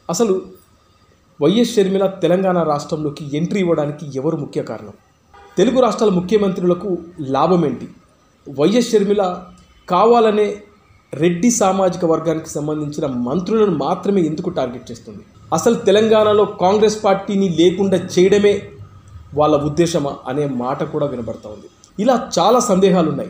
అసలు వైఎస్ షర్మిల తెలంగాణ రాష్ట్రంలోకి ఎంట్రీ ఇవ్వడానికి ఎవరు ముఖ్య కారణం తెలుగు రాష్ట్రాల ముఖ్యమంత్రులకు లాభం ఏంటి వైఎస్ షర్మిల కావాలనే రెడ్డి సామాజిక వర్గానికి సంబంధించిన మంత్రులను మాత్రమే ఎందుకు టార్గెట్ చేస్తుంది అసలు తెలంగాణలో కాంగ్రెస్ పార్టీని లేకుండా చేయడమే వాళ్ళ ఉద్దేశమా అనే మాట కూడా వినబడతా ఉంది ఇలా చాలా సందేహాలు ఉన్నాయి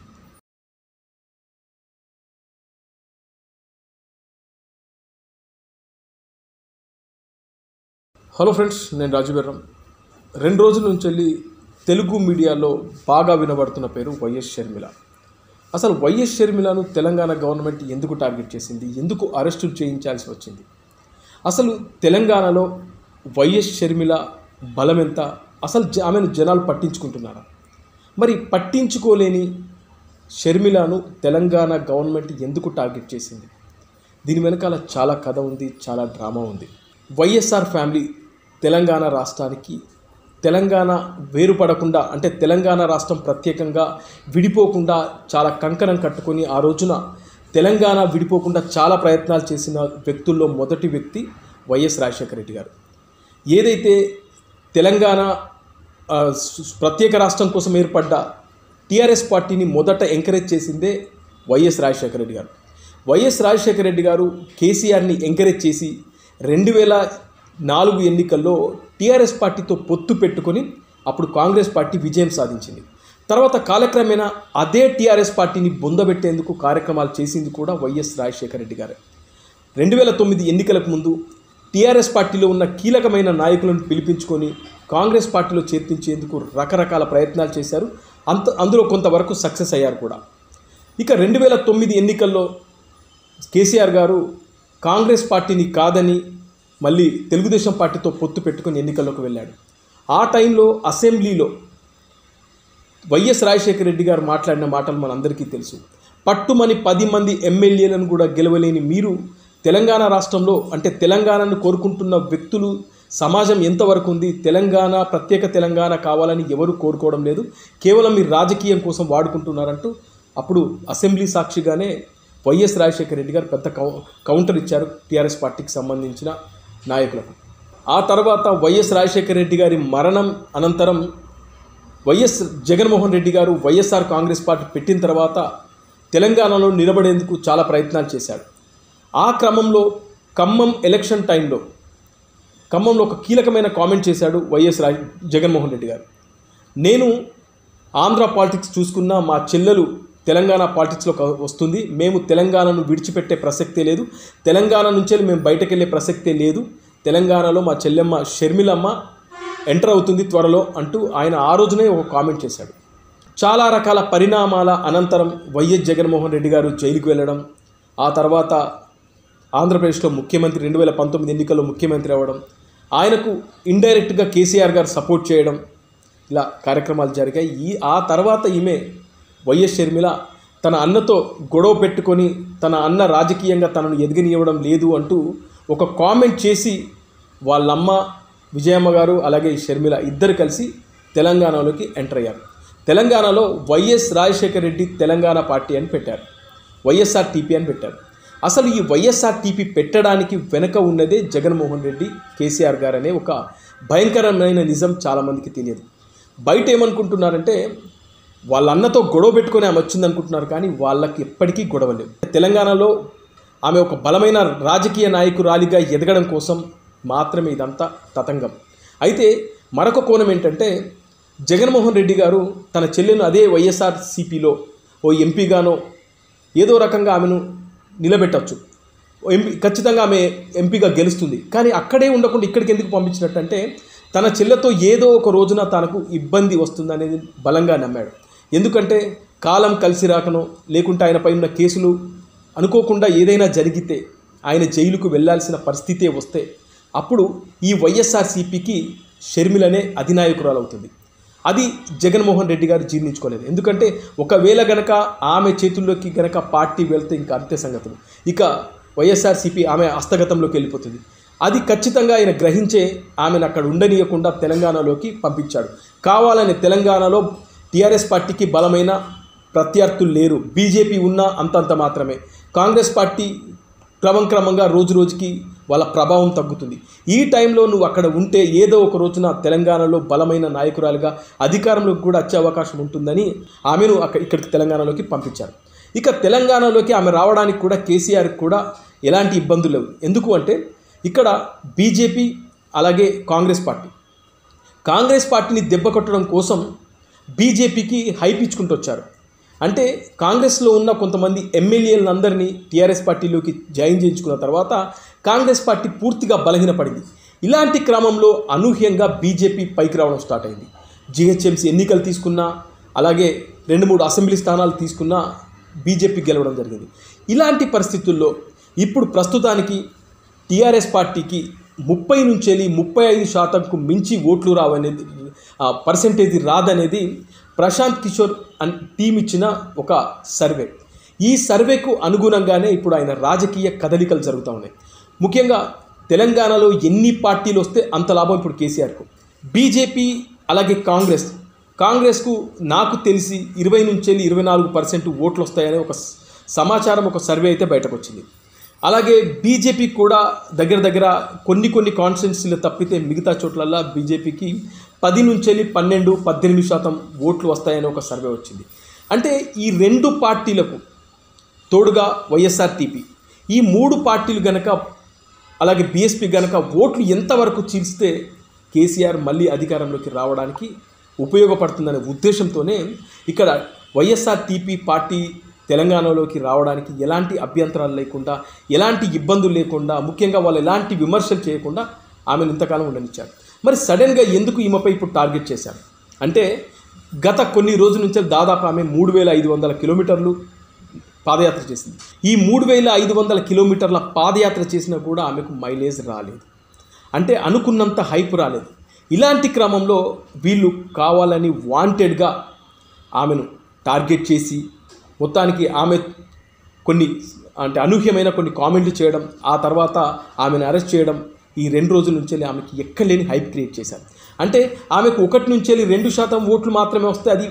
హలో ఫ్రెండ్స్ నేను రాజు బెర్రం రెండు రోజుల నుంచి వెళ్ళి తెలుగు మీడియాలో బాగా వినబడుతున్న పేరు వైఎస్ షర్మిల అసలు వైఎస్ షర్మిలను తెలంగాణ గవర్నమెంట్ ఎందుకు టార్గెట్ చేసింది ఎందుకు అరెస్టులు చేయించాల్సి వచ్చింది అసలు తెలంగాణలో వైఎస్ షర్మిల బలం ఎంత అసలు జ- ఆమెను జనాలు పట్టించుకుంటున్నారా మరి పట్టించుకోలేని షర్మిలను తెలంగాణ గవర్నమెంట్ ఎందుకు టార్గెట్ చేసింది దీని వెనకాల చాలా కథ ఉంది చాలా డ్రామా ఉంది వైఎస్ఆర్ ఫ్యామిలీ తెలంగాణ రాష్ట్రానికి తెలంగాణ వేరుపడకుండా అంటే తెలంగాణ రాష్ట్రం ప్రత్యేకంగా విడిపోకుండా చాలా కంకణం కట్టుకొని ఆ రోజున తెలంగాణ విడిపోకుండా చాలా ప్రయత్నాలు చేసిన వ్యక్తుల్లో మొదటి వ్యక్తి వైఎస్ రాజశేఖర రెడ్డి గారు ఏదైతే తెలంగాణ ఆ, స్- ప్రత్యేక రాష్ట్రం కోసం ఏర్పడ్డ టీఆర్ఎస్ పార్టీని మొదట ఎంకరేజ్ చేసిందే వైఎస్ రాజశేఖర రెడ్డి గారు వైఎస్ రాజశేఖర రెడ్డి గారు కేసీఆర్ని ఎంకరేజ్ చేసి రెండు వేల నాలుగు ఎన్నికల్లో టీఆర్ఎస్ పార్టీతో పొత్తు పెట్టుకొని అప్పుడు కాంగ్రెస్ పార్టీ విజయం సాధించింది తర్వాత కాలక్రమేణా అదే టీఆర్ఎస్ పార్టీని బొందబెట్టేందుకు కార్యక్రమాలు చేసింది కూడా వైఎస్ రాజశేఖర రెడ్డి గారే రెండు వేల తొమ్మిది ఎన్నికలకు ముందు టీఆర్ఎస్ పార్టీలో ఉన్న కీలకమైన నాయకులను పిలిపించుకొని కాంగ్రెస్ పార్టీలో చేర్పించేందుకు రకరకాల ప్రయత్నాలు చేశారు అంత అందులో కొంతవరకు సక్సెస్ అయ్యారు కూడా ఇక రెండు వేల తొమ్మిది ఎన్నికల్లో కేసీఆర్ గారు కాంగ్రెస్ పార్టీని కాదని మళ్ళీ తెలుగుదేశం పార్టీతో పొత్తు పెట్టుకొని ఎన్నికల్లోకి వెళ్ళాడు ఆ టైంలో అసెంబ్లీలో వైఎస్ రాజశేఖర రెడ్డి గారు మాట్లాడిన మాటలు మనందరికీ తెలుసు పట్టుమని పది మంది ఎమ్మెల్యేలను కూడా గెలవలేని మీరు తెలంగాణ రాష్ట్రంలో అంటే తెలంగాణను కోరుకుంటున్న వ్యక్తులు సమాజం ఎంతవరకు ఉంది తెలంగాణ ప్రత్యేక తెలంగాణ కావాలని ఎవరు కోరుకోవడం లేదు కేవలం మీరు రాజకీయం కోసం వాడుకుంటున్నారంటూ అప్పుడు అసెంబ్లీ సాక్షిగానే వైఎస్ రాజశేఖర రెడ్డి గారు పెద్ద కౌ కౌంటర్ ఇచ్చారు టీఆర్ఎస్ పార్టీకి సంబంధించిన నాయకులకు ఆ తర్వాత వైఎస్ రాజశేఖర రెడ్డి గారి మరణం అనంతరం వైఎస్ జగన్మోహన్ రెడ్డి గారు వైఎస్ఆర్ కాంగ్రెస్ పార్టీ పెట్టిన తర్వాత తెలంగాణలో నిలబడేందుకు చాలా ప్రయత్నాలు చేశాడు ఆ క్రమంలో ఖమ్మం ఎలక్షన్ టైంలో ఖమ్మంలో ఒక కీలకమైన కామెంట్ చేశాడు వైఎస్ రాజ్ జగన్మోహన్ రెడ్డి గారు నేను ఆంధ్ర పాలిటిక్స్ చూసుకున్న మా చెల్లెలు తెలంగాణ పాలిటిక్స్లో వస్తుంది మేము తెలంగాణను విడిచిపెట్టే ప్రసక్తే లేదు తెలంగాణ నుంచే మేము బయటకు వెళ్ళే ప్రసక్తే లేదు తెలంగాణలో మా చెల్లెమ్మ షర్మిలమ్మ ఎంటర్ అవుతుంది త్వరలో అంటూ ఆయన ఆ రోజునే ఒక కామెంట్ చేశాడు చాలా రకాల పరిణామాల అనంతరం వైఎస్ జగన్మోహన్ రెడ్డి గారు జైలుకు వెళ్ళడం ఆ తర్వాత ఆంధ్రప్రదేశ్లో ముఖ్యమంత్రి రెండు వేల పంతొమ్మిది ఎన్నికల్లో ముఖ్యమంత్రి అవ్వడం ఆయనకు ఇండైరెక్ట్గా కేసీఆర్ గారు సపోర్ట్ చేయడం ఇలా కార్యక్రమాలు జరిగాయి ఈ ఆ తర్వాత ఈమె వైఎస్ షర్మిల తన అన్నతో గొడవ పెట్టుకొని తన అన్న రాజకీయంగా తనను ఎదగనివ్వడం లేదు అంటూ ఒక కామెంట్ చేసి వాళ్ళమ్మ విజయమ్మ గారు అలాగే ఈ షర్మిల ఇద్దరు కలిసి తెలంగాణలోకి ఎంటర్ అయ్యారు తెలంగాణలో వైఎస్ రాజశేఖర రెడ్డి తెలంగాణ పార్టీ అని పెట్టారు వైఎస్ఆర్ టీపీ అని పెట్టారు అసలు ఈ వైఎస్ఆర్ టీపీ పెట్టడానికి వెనక ఉన్నదే జగన్మోహన్ రెడ్డి కేసీఆర్ గారు అనే ఒక భయంకరమైన నిజం చాలామందికి తెలియదు బయట ఏమనుకుంటున్నారంటే వాళ్ళ అన్నతో గొడవ పెట్టుకొని ఆమె వచ్చింది అనుకుంటున్నారు కానీ వాళ్ళకి ఎప్పటికీ గొడవ లేవు తెలంగాణలో ఆమె ఒక బలమైన రాజకీయ నాయకురాలిగా ఎదగడం కోసం మాత్రమే ఇదంతా తతంగం అయితే మరొక కోణం ఏంటంటే జగన్మోహన్ రెడ్డి గారు తన చెల్లెను అదే వైఎస్ఆర్ సిపిలో ఓ ఎంపీగానో ఏదో రకంగా ఆమెను నిలబెట్టచ్చు ఎంపీ ఖచ్చితంగా ఆమె ఎంపీగా గెలుస్తుంది కానీ అక్కడే ఉండకుండా ఇక్కడికి ఎందుకు పంపించినట్టు అంటే తన చెల్లెతో ఏదో ఒక రోజున తనకు ఇబ్బంది వస్తుందనేది బలంగా నమ్మాడు ఎందుకంటే కాలం కలిసి రాకనో లేకుంటే ఆయనపై ఉన్న కేసులు అనుకోకుండా ఏదైనా జరిగితే ఆయన జైలుకు వెళ్ళాల్సిన పరిస్థితే వస్తే అప్పుడు ఈ వైఎస్ఆర్సీపీకి షర్మిలనే అధినాయకురాలు అవుతుంది అది జగన్మోహన్ రెడ్డి గారు జీర్ణించుకోలేదు ఎందుకంటే ఒకవేళ గనక ఆమె చేతుల్లోకి గనక పార్టీ వెళ్తే ఇంకా అంతే సంగతులు ఇక వైఎస్ఆర్సీపీ ఆమె హస్తగతంలోకి వెళ్ళిపోతుంది అది ఖచ్చితంగా ఆయన గ్రహించే ఆమెను అక్కడ ఉండనీయకుండా తెలంగాణలోకి పంపించాడు కావాలని తెలంగాణలో టీఆర్ఎస్ పార్టీకి బలమైన ప్రత్యర్థులు లేరు బీజేపీ ఉన్నా అంతంత మాత్రమే కాంగ్రెస్ పార్టీ క్రమం క్రమంగా రోజు రోజుకి వాళ్ళ ప్రభావం తగ్గుతుంది ఈ టైంలో నువ్వు అక్కడ ఉంటే ఏదో ఒక రోజున తెలంగాణలో బలమైన నాయకురాలుగా అధికారంలోకి కూడా వచ్చే అవకాశం ఉంటుందని ఆమెను అక్కడ ఇక్కడికి తెలంగాణలోకి పంపించారు ఇక తెలంగాణలోకి ఆమె రావడానికి కూడా కేసీఆర్కి కూడా ఎలాంటి ఇబ్బందులు లేవు ఎందుకు అంటే ఇక్కడ బీజేపీ అలాగే కాంగ్రెస్ పార్టీ కాంగ్రెస్ పార్టీని దెబ్బ కొట్టడం కోసం బీజేపీకి హైప్ ఇచ్చుకుంటూ వచ్చారు అంటే కాంగ్రెస్లో ఉన్న కొంతమంది ఎమ్మెల్యేలందరినీ టీఆర్ఎస్ పార్టీలోకి జాయిన్ చేయించుకున్న తర్వాత కాంగ్రెస్ పార్టీ పూర్తిగా బలహీనపడింది ఇలాంటి క్రమంలో అనూహ్యంగా బీజేపీ పైకి రావడం స్టార్ట్ అయింది జిహెచ్ఎంసీ ఎన్నికలు తీసుకున్నా అలాగే రెండు మూడు అసెంబ్లీ స్థానాలు తీసుకున్నా బీజేపీ గెలవడం జరిగింది ఇలాంటి పరిస్థితుల్లో ఇప్పుడు ప్రస్తుతానికి టీఆర్ఎస్ పార్టీకి ముప్పై నుంచి వెళ్ళి ముప్పై ఐదు శాతంకు మించి ఓట్లు రావనేది పర్సంటేజ్ రాదనేది ప్రశాంత్ కిషోర్ అన్ టీం ఇచ్చిన ఒక సర్వే ఈ సర్వేకు అనుగుణంగానే ఇప్పుడు ఆయన రాజకీయ కదలికలు జరుగుతూ ఉన్నాయి ముఖ్యంగా తెలంగాణలో ఎన్ని పార్టీలు వస్తే అంత లాభం ఇప్పుడు కేసీఆర్కు బీజేపీ అలాగే కాంగ్రెస్ కాంగ్రెస్కు నాకు తెలిసి ఇరవై నుంచి వెళ్ళి ఇరవై నాలుగు పర్సెంట్ ఓట్లు వస్తాయనే ఒక స- సమాచారం ఒక సర్వే అయితే బయటకు వచ్చింది అలాగే బీజేపీ కూడా దగ్గర దగ్గర కొన్ని కొన్ని కాన్స్టిట్యున్సీలు తప్పితే మిగతా చోట్లల్లా బీజేపీకి పది నుంచి వెళ్ళి పన్నెండు పద్దెనిమిది శాతం ఓట్లు వస్తాయని ఒక సర్వే వచ్చింది అంటే ఈ రెండు పార్టీలకు తోడుగా వైఎస్ఆర్టీపీ ఈ మూడు పార్టీలు గనక అలాగే బీఎస్పీ గనక ఓట్లు ఎంతవరకు చీల్స్తే కేసీఆర్ మళ్ళీ అధికారంలోకి రావడానికి ఉపయోగపడుతుందనే ఉద్దేశంతోనే ఇక్కడ వైఎస్ఆర్టీపీ పార్టీ తెలంగాణలోకి రావడానికి ఎలాంటి అభ్యంతరాలు లేకుండా ఎలాంటి ఇబ్బందులు లేకుండా ముఖ్యంగా వాళ్ళు ఎలాంటి విమర్శలు చేయకుండా ఆమెను ఇంతకాలం ఉండనిచ్చారు మరి సడన్గా ఎందుకు ఈమెపై ఇప్పుడు టార్గెట్ చేశారు అంటే గత కొన్ని రోజుల నుంచి దాదాపు ఆమె మూడు వేల ఐదు వందల కిలోమీటర్లు పాదయాత్ర చేసింది ఈ మూడు వేల ఐదు వందల కిలోమీటర్ల పాదయాత్ర చేసినా కూడా ఆమెకు మైలేజ్ రాలేదు అంటే అనుకున్నంత హైప్ రాలేదు ఇలాంటి క్రమంలో వీళ్ళు కావాలని వాంటెడ్గా ఆమెను టార్గెట్ చేసి మొత్తానికి ఆమె కొన్ని అంటే అనూహ్యమైన కొన్ని కామెంట్లు చేయడం ఆ తర్వాత ఆమెను అరెస్ట్ చేయడం ఈ రెండు రోజుల నుంచి వెళ్ళి ఆమెకి ఎక్కలేని హైప్ క్రియేట్ చేశారు అంటే ఆమెకు ఒకటి నుంచి వెళ్ళి రెండు శాతం ఓట్లు మాత్రమే వస్తే అది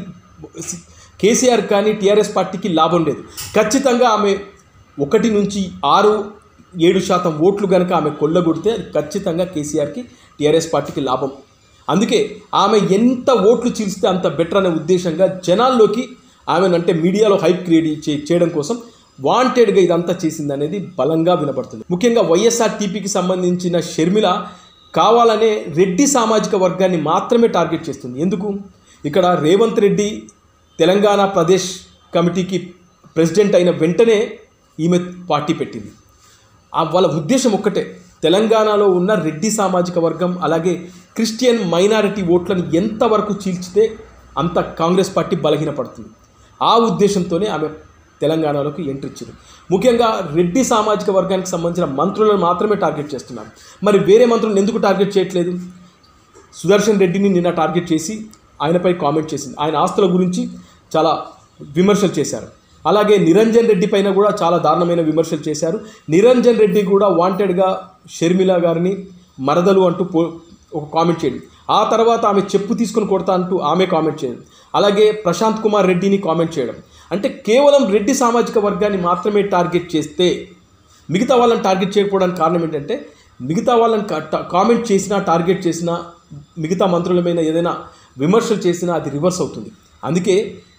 కేసీఆర్ కానీ టీఆర్ఎస్ పార్టీకి లాభం లేదు ఖచ్చితంగా ఆమె ఒకటి నుంచి ఆరు ఏడు శాతం ఓట్లు కనుక ఆమె కొల్లగొడితే అది ఖచ్చితంగా కేసీఆర్కి టీఆర్ఎస్ పార్టీకి లాభం అందుకే ఆమె ఎంత ఓట్లు చీల్స్తే అంత బెటర్ అనే ఉద్దేశంగా జనాల్లోకి ఆమెను అంటే మీడియాలో హైప్ క్రియేట్ చే- చేయడం కోసం వాంటెడ్గా ఇదంతా చేసింది అనేది బలంగా వినపడుతుంది ముఖ్యంగా వైఎస్ఆర్ టీపీకి సంబంధించిన షర్మిల కావాలనే రెడ్డి సామాజిక వర్గాన్ని మాత్రమే టార్గెట్ చేస్తుంది ఎందుకు ఇక్కడ రేవంత్ రెడ్డి తెలంగాణ ప్రదేశ్ కమిటీకి ప్రెసిడెంట్ అయిన వెంటనే ఈమె పార్టీ పెట్టింది ఆ వాళ్ళ ఉద్దేశం ఒక్కటే తెలంగాణలో ఉన్న రెడ్డి సామాజిక వర్గం అలాగే క్రిస్టియన్ మైనారిటీ ఓట్లను ఎంతవరకు చీల్చితే అంత కాంగ్రెస్ పార్టీ బలహీనపడుతుంది ఆ ఉద్దేశంతోనే ఆమె తెలంగాణలోకి ఎంట్రీ ఇచ్చింది ముఖ్యంగా రెడ్డి సామాజిక వర్గానికి సంబంధించిన మంత్రులను మాత్రమే టార్గెట్ చేస్తున్నారు మరి వేరే మంత్రులను ఎందుకు టార్గెట్ చేయట్లేదు సుదర్శన్ రెడ్డిని నిన్న టార్గెట్ చేసి ఆయనపై కామెంట్ చేసింది ఆయన ఆస్తుల గురించి చాలా విమర్శలు చేశారు అలాగే నిరంజన్ రెడ్డి పైన కూడా చాలా దారుణమైన విమర్శలు చేశారు నిరంజన్ రెడ్డి కూడా వాంటెడ్గా షర్మిల గారిని మరదలు అంటూ పో ఒక కామెంట్ చేయండి ఆ తర్వాత ఆమె చెప్పు తీసుకొని కొడతా అంటూ ఆమె కామెంట్ చేయడం అలాగే ప్రశాంత్ కుమార్ రెడ్డిని కామెంట్ చేయడం అంటే కేవలం రెడ్డి సామాజిక వర్గాన్ని మాత్రమే టార్గెట్ చేస్తే మిగతా వాళ్ళని టార్గెట్ చేయకపోవడానికి కారణం ఏంటంటే మిగతా వాళ్ళని కా- టా- కామెంట్ చేసినా టార్గెట్ చేసినా మిగతా మంత్రుల మీద ఏదైనా విమర్శలు చేసినా అది రివర్స్ అవుతుంది అందుకే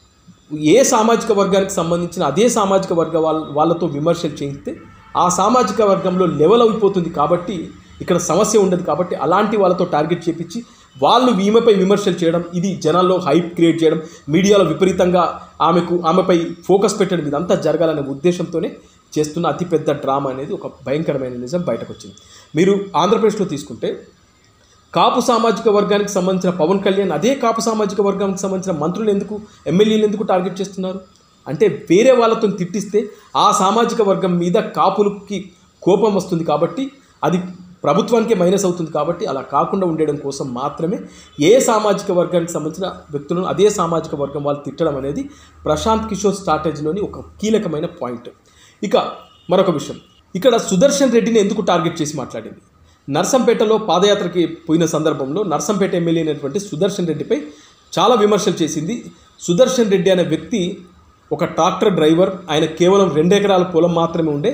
ఏ సామాజిక వర్గానికి సంబంధించిన అదే సామాజిక వర్గ వాళ్ళ వాళ్ళతో విమర్శలు చేయిస్తే ఆ సామాజిక వర్గంలో లెవెల్ అయిపోతుంది కాబట్టి ఇక్కడ సమస్య ఉండదు కాబట్టి అలాంటి వాళ్ళతో టార్గెట్ చేపించి వాళ్ళు ఈమెపై విమర్శలు చేయడం ఇది జనాల్లో హైప్ క్రియేట్ చేయడం మీడియాలో విపరీతంగా ఆమెకు ఆమెపై ఫోకస్ పెట్టడం ఇదంతా జరగాలనే ఉద్దేశంతోనే చేస్తున్న అతిపెద్ద డ్రామా అనేది ఒక భయంకరమైన నిజం బయటకు వచ్చింది మీరు ఆంధ్రప్రదేశ్లో తీసుకుంటే కాపు సామాజిక వర్గానికి సంబంధించిన పవన్ కళ్యాణ్ అదే కాపు సామాజిక వర్గానికి సంబంధించిన మంత్రులు ఎందుకు ఎమ్మెల్యేలు ఎందుకు టార్గెట్ చేస్తున్నారు అంటే వేరే వాళ్ళతో తిట్టిస్తే ఆ సామాజిక వర్గం మీద కాపులకి కోపం వస్తుంది కాబట్టి అది ప్రభుత్వానికే మైనస్ అవుతుంది కాబట్టి అలా కాకుండా ఉండడం కోసం మాత్రమే ఏ సామాజిక వర్గానికి సంబంధించిన వ్యక్తులను అదే సామాజిక వర్గం వాళ్ళు తిట్టడం అనేది ప్రశాంత్ కిషోర్ స్ట్రాటజీలోని ఒక కీలకమైన పాయింట్ ఇక మరొక విషయం ఇక్కడ సుదర్శన్ రెడ్డిని ఎందుకు టార్గెట్ చేసి మాట్లాడింది నర్సంపేటలో పాదయాత్రకి పోయిన సందర్భంలో నర్సంపేట ఎమ్మెల్యే అయినటువంటి సుదర్శన్ రెడ్డిపై చాలా విమర్శలు చేసింది సుదర్శన్ రెడ్డి అనే వ్యక్తి ఒక ట్రాక్టర్ డ్రైవర్ ఆయన కేవలం రెండు ఎకరాల పొలం మాత్రమే ఉండే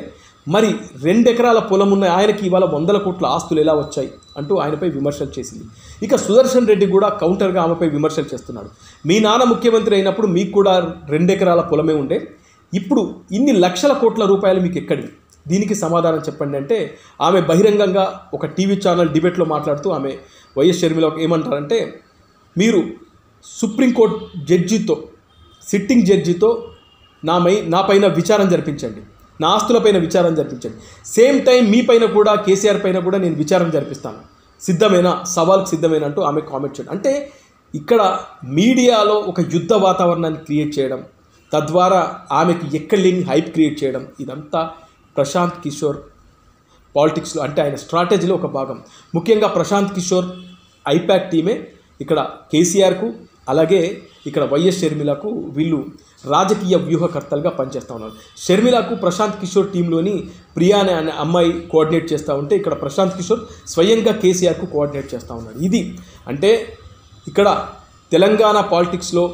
మరి రెండు ఎకరాల పొలం ఉన్న ఆయనకి ఇవాళ వందల కోట్ల ఆస్తులు ఎలా వచ్చాయి అంటూ ఆయనపై విమర్శలు చేసింది ఇక సుదర్శన్ రెడ్డి కూడా కౌంటర్గా ఆమెపై విమర్శలు చేస్తున్నాడు మీ నాన్న ముఖ్యమంత్రి అయినప్పుడు మీకు కూడా రెండు ఎకరాల పొలమే ఉండే ఇప్పుడు ఇన్ని లక్షల కోట్ల రూపాయలు మీకు ఎక్కడి దీనికి సమాధానం చెప్పండి అంటే ఆమె బహిరంగంగా ఒక టీవీ ఛానల్ డిబేట్లో మాట్లాడుతూ ఆమె వైఎస్ షర్మిల ఏమంటారంటే మీరు సుప్రీంకోర్టు జడ్జితో సిట్టింగ్ జడ్జితో నా మై నా పైన విచారం జరిపించండి నా ఆస్తులపైన విచారం జరిపించండి సేమ్ టైం మీ పైన కూడా కేసీఆర్ పైన కూడా నేను విచారం జరిపిస్తాను సిద్ధమైన సవాల్కి సిద్ధమైన అంటూ ఆమె కామెంట్ చేయడం అంటే ఇక్కడ మీడియాలో ఒక యుద్ధ వాతావరణాన్ని క్రియేట్ చేయడం తద్వారా ఆమెకి ఎక్కడ లేని హైప్ క్రియేట్ చేయడం ఇదంతా ప్రశాంత్ కిషోర్ పాలిటిక్స్లో అంటే ఆయన స్ట్రాటజీలో ఒక భాగం ముఖ్యంగా ప్రశాంత్ కిషోర్ ఐపాక్ టీమే ఇక్కడ కేసీఆర్కు అలాగే ఇక్కడ వైఎస్ షర్మిలకు వీళ్ళు రాజకీయ వ్యూహకర్తలుగా పనిచేస్తూ ఉన్నారు షర్మిలకు ప్రశాంత్ కిషోర్ టీంలోని ప్రియా అనే అనే అమ్మాయి కోఆర్డినేట్ చేస్తూ ఉంటే ఇక్కడ ప్రశాంత్ కిషోర్ స్వయంగా కేసీఆర్కు కోఆర్డినేట్ చేస్తూ ఉన్నాడు ఇది అంటే ఇక్కడ తెలంగాణ పాలిటిక్స్లో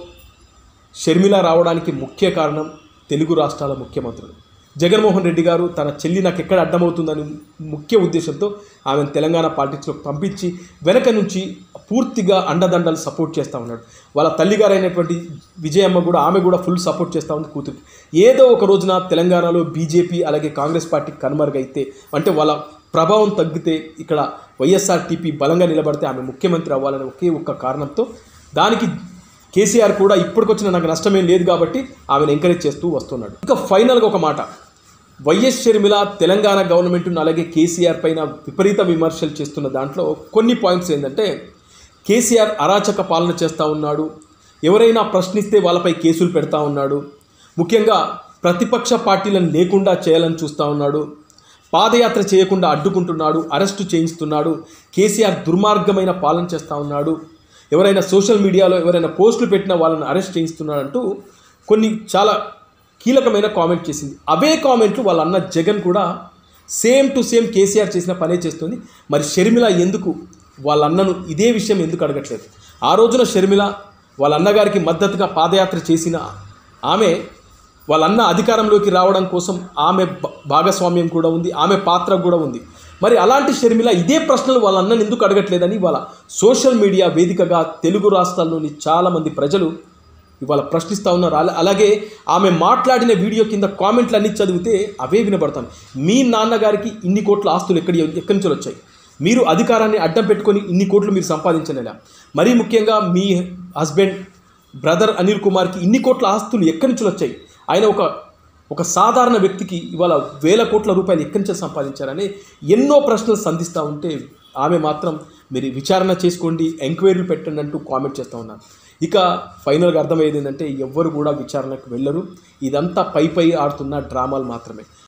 షర్మిల రావడానికి ముఖ్య కారణం తెలుగు రాష్ట్రాల ముఖ్యమంత్రులు జగన్మోహన్ రెడ్డి గారు తన చెల్లి నాకు ఎక్కడ అడ్డమవుతుందని ముఖ్య ఉద్దేశంతో ఆమెను తెలంగాణ పాలిటిక్స్లోకి పంపించి వెనక నుంచి పూర్తిగా అండదండలు సపోర్ట్ చేస్తూ ఉన్నాడు వాళ్ళ తల్లిగారు అయినటువంటి విజయమ్మ కూడా ఆమె కూడా ఫుల్ సపోర్ట్ చేస్తూ ఉంది కూతురు ఏదో ఒక రోజున తెలంగాణలో బీజేపీ అలాగే కాంగ్రెస్ పార్టీ కనుమరుగైతే అంటే వాళ్ళ ప్రభావం తగ్గితే ఇక్కడ వైఎస్ఆర్టీపీ బలంగా నిలబడితే ఆమె ముఖ్యమంత్రి అవ్వాలనే ఒకే ఒక్క కారణంతో దానికి కేసీఆర్ కూడా ఇప్పటికొచ్చిన నాకు నష్టమేం లేదు కాబట్టి ఆమెను ఎంకరేజ్ చేస్తూ వస్తున్నాడు ఇక ఫైనల్గా ఒక మాట వైఎస్ షర్మిల తెలంగాణ గవర్నమెంట్ను అలాగే కేసీఆర్ పైన విపరీత విమర్శలు చేస్తున్న దాంట్లో కొన్ని పాయింట్స్ ఏంటంటే కేసీఆర్ అరాచక పాలన చేస్తూ ఉన్నాడు ఎవరైనా ప్రశ్నిస్తే వాళ్ళపై కేసులు పెడతా ఉన్నాడు ముఖ్యంగా ప్రతిపక్ష పార్టీలను లేకుండా చేయాలని చూస్తూ ఉన్నాడు పాదయాత్ర చేయకుండా అడ్డుకుంటున్నాడు అరెస్టు చేయిస్తున్నాడు కేసీఆర్ దుర్మార్గమైన పాలన చేస్తూ ఉన్నాడు ఎవరైనా సోషల్ మీడియాలో ఎవరైనా పోస్టులు పెట్టిన వాళ్ళని అరెస్ట్ చేయిస్తున్నాడంటూ కొన్ని చాలా కీలకమైన కామెంట్ చేసింది అవే కామెంట్లు వాళ్ళ అన్న జగన్ కూడా సేమ్ టు సేమ్ కేసీఆర్ చేసిన పనే చేస్తుంది మరి షర్మిల ఎందుకు వాళ్ళ అన్నను ఇదే విషయం ఎందుకు అడగట్లేదు ఆ రోజున షర్మిల వాళ్ళ అన్నగారికి మద్దతుగా పాదయాత్ర చేసిన ఆమె వాళ్ళ అన్న అధికారంలోకి రావడం కోసం ఆమె భా- భాగస్వామ్యం కూడా ఉంది ఆమె పాత్ర కూడా ఉంది మరి అలాంటి షర్మిల ఇదే ప్రశ్నలు వాళ్ళ అన్నను ఎందుకు అడగట్లేదని వాళ్ళ సోషల్ మీడియా వేదికగా తెలుగు రాష్ట్రాల్లోని చాలామంది ప్రజలు ఇవాళ ప్రశ్నిస్తూ ఉన్నారు అలా అలాగే ఆమె మాట్లాడిన వీడియో కింద కామెంట్లు అన్ని చదివితే అవే వినబడతాను మీ నాన్నగారికి ఇన్ని కోట్ల ఆస్తులు ఎక్కడి ఎక్కడి నుంచి వచ్చాయి మీరు అధికారాన్ని అడ్డం పెట్టుకొని ఇన్ని కోట్లు మీరు సంపాదించలేదా మరీ ముఖ్యంగా మీ హస్బెండ్ బ్రదర్ అనిల్ కుమార్కి ఇన్ని కోట్ల ఆస్తులు ఎక్కడి నుంచి వచ్చాయి ఆయన ఒక ఒక సాధారణ వ్యక్తికి ఇవాళ వేల కోట్ల రూపాయలు ఎక్కడి నుంచి సంపాదించారని ఎన్నో ప్రశ్నలు సంధిస్తూ ఉంటే ఆమె మాత్రం మీరు విచారణ చేసుకోండి ఎంక్వైరీలు పెట్టండి అంటూ కామెంట్ చేస్తూ ఉన్నారు ఇక ఫైనల్గా అర్థమయ్యేది ఏంటంటే ఎవ్వరు కూడా విచారణకు వెళ్ళరు ఇదంతా పై పై ఆడుతున్న డ్రామాలు మాత్రమే